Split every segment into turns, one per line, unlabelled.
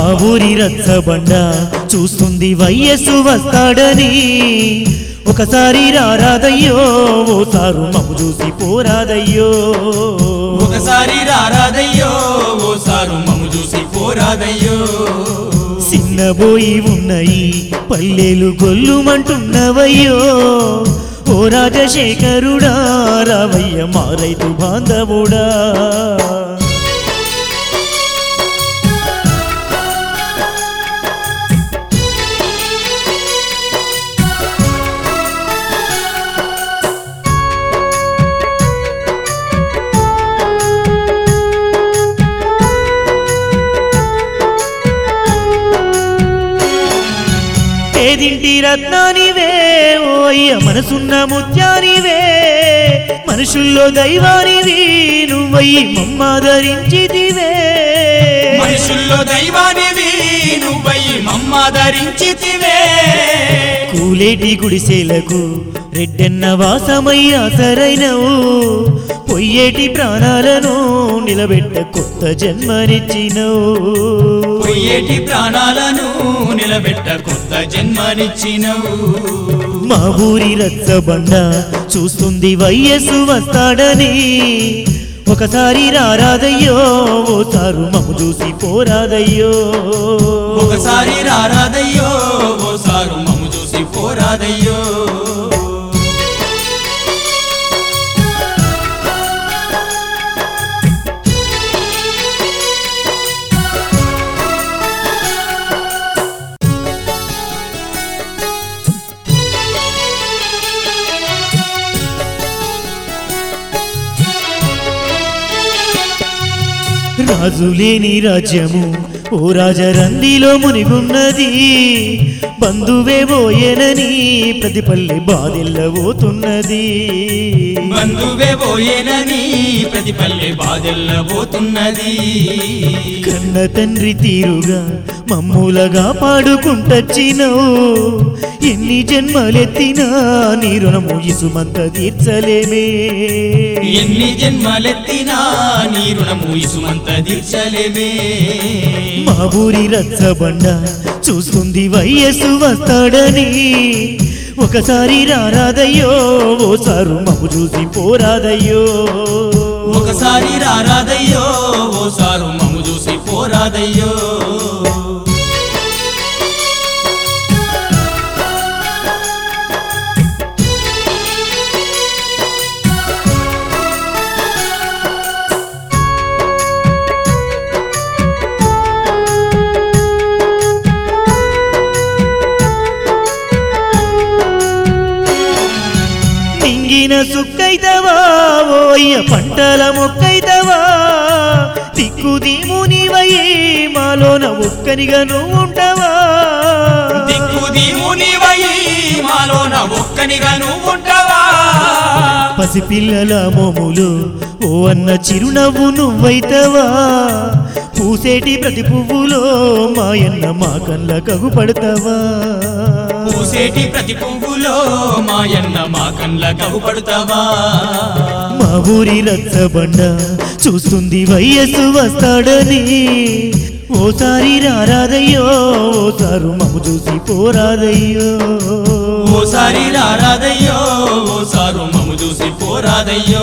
ఊరి రచ్చబండ చూస్తుంది వయస్సు వస్తాడని ఒకసారి రారాదయ్యో ఓసారు మమ్ము చూసి పోరాదయ్యో
ఒకసారి రారాదయ్యో ఓసారు మమ్ము చూసి పోరాదయ్యో
చిన్నబోయి ఉన్నాయి పల్లెలు గొల్లుమంటున్నవయ్యో ఓ రాజశేఖరుడా రావయ్య మా రైతు బాంధవుడా పేదింటి రత్నానివే ఓ అయ్య మనసున్న ముత్యానివే మనుషుల్లో దైవానివి నువ్వయ్యి మమ్మాదరించిదివే
మనుషుల్లో దైవానివి నువ్వయ్యి మమ్మ ధరించితివే
కూలేటి గుడిసెలకు రెడ్డెన్న వాసమయ్య సరైనవు పొయ్యేటి ప్రాణాలను నిలబెట్ట కొత్త జన్మనిచ్చినవు
పొయ్యేటి ప్రాణాలను నిలబెట్ట కొత్త జన్మనిచ్చినవు
మా ఊరి రచ్చబండ చూస్తుంది వయస్సు వస్తాడని ఒకసారి రారాదయ్యో ఓసారు మమ్ము చూసి పోరాదయ్యో
ఒకసారి రారాదయ్యో ఓసారు మమ్ము చూసి పోరాదయ్యో
రాజు లేని రాజ్యము ఓ రాజరందిలో మునిగున్నది బంధువే పోయేనని ప్రతి పల్లె బాధెల్లబోతున్నది
బంధువే పోయేనని ప్రతి పల్లె బాధెల్లబోతున్నది
కన్న తండ్రి తీరుగా మమ్ములగా పాడుకుంటచ్చినవు ఎన్ని జన్మలెత్తినా నీ రుణము ఇసుమంత తీర్చలేమే
ఎన్ని జన్మలెత్తినా నీ రుణము ఇసుమంత తీర్చలేవే
మా ఊరి రచ్చబండ చూస్తుంది వయస్సు వస్తాడని ఒకసారి రారాదయ్యో ఓసారు మమ్ము చూసి పోరాదయ్యో
ఒకసారి రారాదయ్యో ఓసారు మమ్ము చూసి పోరాదయ్యో
మింగిన సుక్కైతవా ఓయ్య పంటల మొక్కైతవా దిక్కు దీమునివయ్యే మాలోన ఒక్కనిగా నువ్వు ఉంటావా
దిక్కు దీమునివయి మాలోన ఒక్కనిగా నువ్వుంటావా
పసిపిల్లల మోములు ఓ అన్న చిరునవ్వు నువ్వైతవా పూసేటి ప్రతి పువ్వులో మాయన్న మా కళ్ళ కగుపడతావా
పూసేటి ప్రతి పువ్వులో మాయన్న మా కండ్ల కవుపడతావా
మా ఊరి రచ్చబండ చూస్తుంది వయస్సు వస్తాడని ఓసారి రారాదయ్యో ఓసారు మమ్ము చూసి పోరాదయ్యో
ఓసారి రారాదయ్యో ఓసారు మమ్ము చూసి పోరాదయ్యో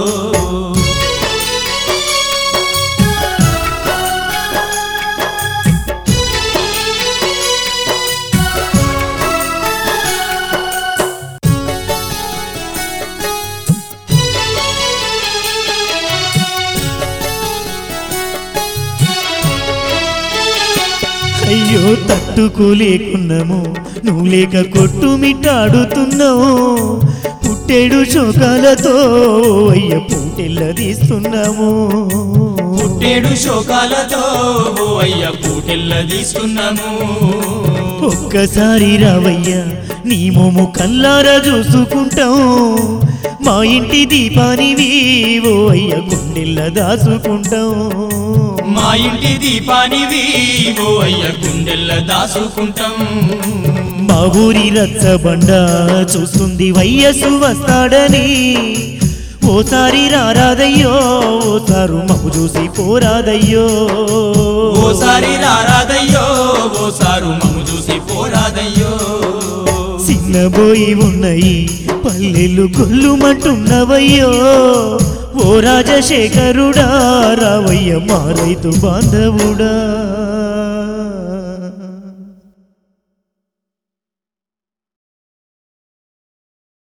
అయ్యో తట్టుకోలేకున్నాము నువ్వు లేక కొట్టు మిట్టాడుతున్నావు పుట్టేడు శోకాలతో అయ్య పూటెల్ల తీస్తున్నాము
పుట్టేడు శోకాలతో ఓ అయ్య పూటెల్ల తీసుకున్నాము
ఒక్కసారి రావయ్యా నీ మోము కల్లారా చూసుకుంటాం మా ఇంటి దీపానివి ఓ అయ్య గుండెల్ల దాచుకుంటాం
మా ఇంటి దీపానివి ఓ అయ్య గుండెల్ల దాసుకుంటాం
మా ఊరి రచ్చబండ చూస్తుంది వయస్సు వస్తాడని ఓసారి రారాదయ్యో ఓసారు మమ్ము చూసి పోరాదయ్యో
ఓసారి రారాదయ్యో ఓసారు మమ్ము చూసి పోరాదయ్యో
చిన్నబోయి ఉన్నాయి పల్లెలు గొల్లుమంటున్నవయ్యో ఓ రాజశేఖరుడా రావయ్య మా రైతు బాంధవుడా